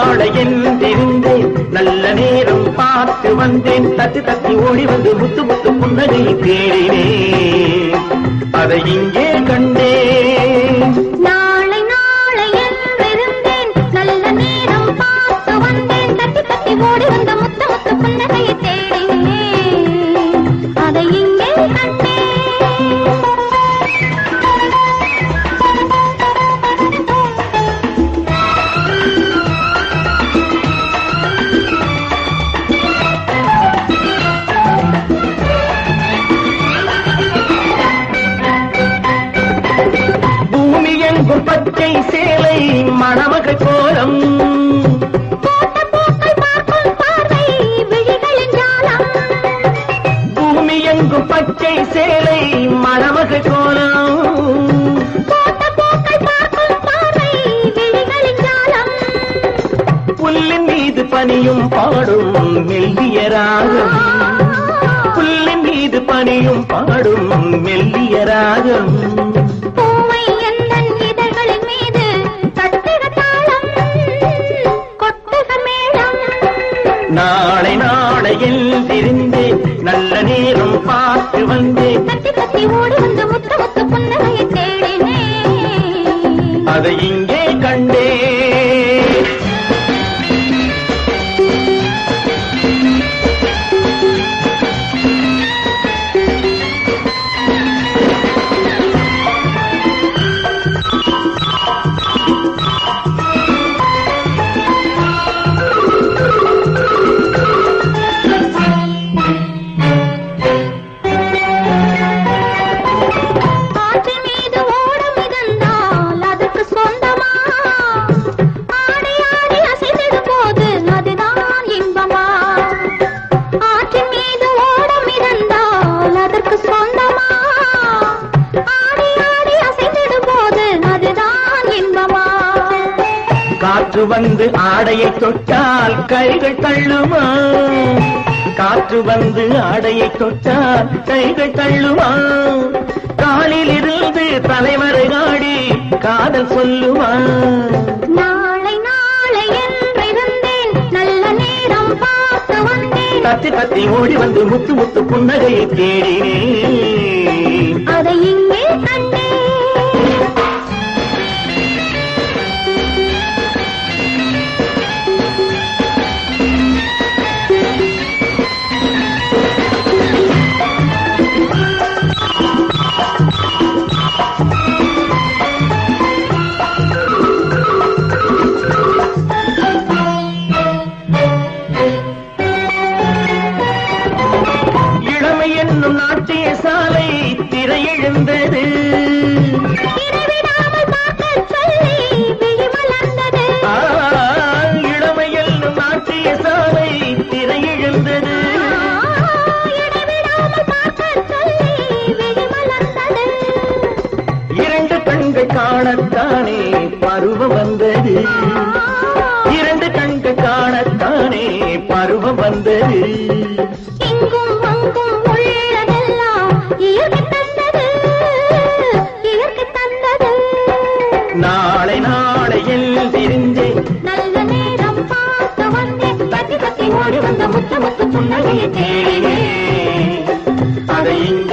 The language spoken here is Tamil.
நாளை என்றிருந்தேன் நல்ல நேரம் பார்த்து வந்தேன் தட்டு தட்டி ஓடி வந்து முத்து முத்து புன்னகை தேடினேன் அதை இங்கே கண்டேன் நாளை நாளை என்றிருந்தேன் நல்ல நேரம் பார்த்து வந்தேன் தட்டி தட்டி ஓடி வந்த முத்த முத்த புன்னகையை தேடினேன் அதை இங்கே பூமி எங்கும் பச்சை சேலை மணமகள் கோலம் போட்ட பூக்கள் பார்க்கும் பார்வை விழிகளின் ஜாலம் பூமி எங்கும் பச்சை சேலை மணமகள் கோலம் போட்ட பூக்கள் பார்க்கும் பார்வை விழிகளின் ஜாலம் புல்லின் மீது பனியும் பாடும் மெல்லிய ராகம் புல்லின் மீது பனியும் பாடும் மெல்லிய ராகம் பூவை எந்தன் இதழ்களின் மீது தட்டுக தாளம் கொட்டுக மேளம் நாளை நாளை எழுந்திருந்தேன் நல்ல நேரம் பார்த்து வந்தேன் தட்டி தட்டி ஓடி வந்து முத்த முத்த புன்னகையை தேடினேன் அதை இங்கே கண்டேன் ஆற்றின் மீது ஓடம் மிதந்தால் அதற்கு சொந்தமா ஆடி ஆடி அசைந்திடும் போது அதுதான் இன்பமா ஆற்றின் மீது ஓடம் மிதந்தால் அதற்கு சொந்தமா ஆடி ஆடி அசைந்திடும் போது அதுதான் இன்பமா காற்று வந்து ஆடையை தொட்டால் கைகள் தள்ளுமா காற்று வந்து ஆடையை தொட்டால் கைகள் தள்ளுமா காலில் இருந்து தலைவரை ஆடி காதல் சொல்லுமா நாளை நாளை என்றிருந்தேன் நல்ல நேரம் பார்த்து வந்தேன் தத்தி தத்தி ஓடி வந்து முத்து முத்து புன்னகையை தேடினேன் அதை இங்கே கண்டேன் இளமை என்னும் நாட்டிய சாலை திரையெழுந்தது இடைவிடாமல் பார்க்கச் சொல்லி விழி மலர்ந்தது. ஆ, இளமை என்னும் நாட்டிய சாலை திரையெழுந்தது ஆ, இடைவிடாமல் பார்க்கச் சொல்லி விழி மலர்ந்தது. இரண்டு கண்கள் காணத்தானே பருவம் வந்தது இரண்டு கண்கள் காணத்தானே பருவம் வந்தது இங்கும் அங்கும் உள்ளதெல்லாம் இயற்கை தந்தது, இயற்கை தந்தது. நாளை நாளை எழுந்திருந்தேன் நல்ல நேரம் பார்த்து வந்தேன் தட்டி தட்டி ஓடி வந்த முத்து முத்து புன்னகையை தேடினேன் அதை இங்கே